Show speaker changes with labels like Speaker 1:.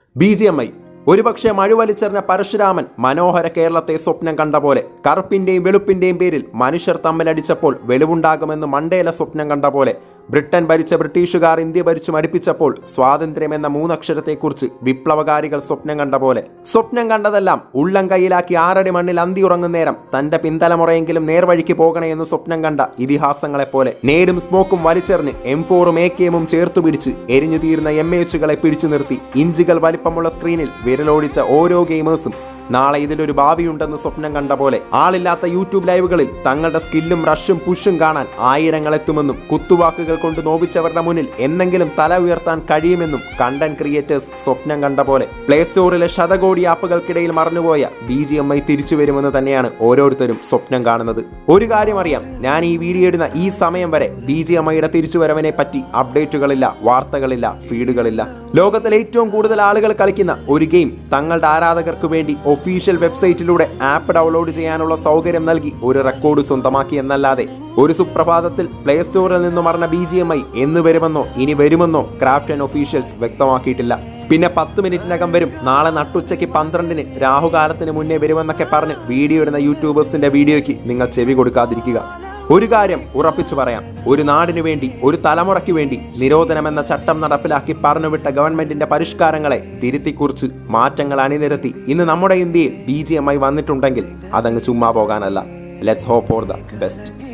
Speaker 1: B G M I ഒരുപക്ഷെ മഴുവലിച്ചെറിഞ്ഞ പരശുരാമൻ മനോഹര കേരളത്തെ സ്വപ്നം കണ്ട പോലെ കറുപ്പിന്റെയും വെളുപ്പിന്റെയും പേരിൽ മനുഷ്യർ തമ്മിലടിച്ചപ്പോൾ വെളിവുണ്ടാകുമെന്ന് മണ്ടേല സ്വപ്നം കണ്ട പോലെ ബ്രിട്ടൻ ഭരിച്ച ബ്രിട്ടീഷുകാർ ഇന്ത്യ ഭരിച്ചു മടിപ്പിച്ചപ്പോൾ സ്വാതന്ത്ര്യം എന്ന മൂന്നക്ഷരത്തെക്കുറിച്ച് വിപ്ലവകാരികൾ സ്വപ്നം കണ്ട പോലെ സ്വപ്നം കണ്ടതെല്ലാം ഉള്ളം കയ്യിലാക്കി ആറടി മണ്ണിൽ അന്തി ഉറങ്ങും നേരം തന്റെ പിന്തലമുറയെങ്കിലും നേർവഴിക്ക് പോകണേ എന്ന് സ്വപ്നം കണ്ട ഇതിഹാസങ്ങളെപ്പോലെ നേടും സ്മോക്കും വലിച്ചെറിഞ്ഞ് എം ഫോറും എ കെ എമ്മും ചേർത്തു പിടിച്ച് എരിഞ്ഞു തീരുന്ന എം എച്ചുകളെ പിടിച്ചു നിർത്തി ഇഞ്ചുകൾ വലിപ്പമുള്ള സ്ക്രീനിൽ വിരലോടിച്ച ഓരോ ഗെയിമേഴ്സും നാളെ ഇതിലൊരു ഭാവിയുണ്ടെന്ന് സ്വപ്നം കണ്ട പോലെ ആളില്ലാത്ത യൂട്യൂബ് ലൈവുകളിൽ തങ്ങളുടെ സ്കില്ലും റഷും പുഷും കാണാൻ ആയിരങ്ങൾ എത്തുമെന്നും കുത്തുവാക്കുകൾ കൊണ്ട് നോവിച്ചവരുടെ മുന്നിൽ എന്തെങ്കിലും തല ഉയർത്താൻ കഴിയുമെന്നും കണ്ടന്റ് ക്രിയേറ്റേഴ്സ് സ്വപ്നം കണ്ട പോലെ പ്ലേ സ്റ്റോറിലെ ശതകോടി ആപ്പുകൾക്കിടയിൽ മറന്നുപോയ ബി ജി എം ഐ തിരിച്ചു വരുമെന്ന് തന്നെയാണ് ഓരോരുത്തരും സ്വപ്നം കാണുന്നത് ഒരു കാര്യം അറിയാം ഞാൻ ഈ വീഡിയോ ഇടുന്ന ഈ സമയം വരെ ബി ജി എം ഐയുടെ തിരിച്ചുവരവിനെ പറ്റി അപ്ഡേറ്റുകളില്ല വാർത്തകളില്ല ഫീഡുകളില്ല ലോകത്തിലെ ഏറ്റവും കൂടുതൽ ആളുകൾ കളിക്കുന്ന ഒരു ഗെയിം തങ്ങളുടെ ആരാധകർക്ക് വേണ്ടി ഒഫീഷ്യൽ വെബ്സൈറ്റിലൂടെ ആപ്പ് ഡൗൺലോഡ് ചെയ്യാനുള്ള സൗകര്യം നൽകി ഒരു റെക്കോർഡ് സ്വന്തമാക്കി എന്നല്ലാതെ ഒരു സുപ്രഭാതത്തിൽ പ്ലേ സ്റ്റോറിൽ നിന്നും മറന്ന ബി ജി എം ഐ എന്ന് വരുമെന്നോ ഇനി വരുമെന്നോ ക്രാഫ്റ്റ് ആൻഡ് ഒഫീഷ്യൽസ് വ്യക്തമാക്കിയിട്ടില്ല പിന്നെ പത്ത് മിനിറ്റിനകം വരും നാളെ നട്ടുച്ചയ്ക്ക് പന്ത്രണ്ടിന് രാഹുകാലത്തിന് മുന്നേ വരുമെന്നൊക്കെ പറഞ്ഞ് വീഡിയോ ഇടുന്ന യൂട്യൂബേഴ്സിന്റെ വീഡിയോയ്ക്ക് നിങ്ങൾ ചെവി കൊടുക്കാതിരിക്കുക ഒരു കാര്യം ഉറപ്പിച്ചു പറയാം ഒരു നാടിനു വേണ്ടി ഒരു തലമുറയ്ക്ക് വേണ്ടി നിരോധനമെന്ന ചട്ടം നടപ്പിലാക്കി പറഞ്ഞുവിട്ട ഗവൺമെന്റിന്റെ പരിഷ്കാരങ്ങളെ തിരുത്തിക്കുറിച്ച് മാറ്റങ്ങൾ അണിനിരത്തി ഇന്ന് നമ്മുടെ ഇന്ത്യയിൽ ബി ജി എം ഐ വന്നിട്ടുണ്ടെങ്കിൽ അതങ്ങ് ചുമ്മാ പോകാനല്ല let's hope for the best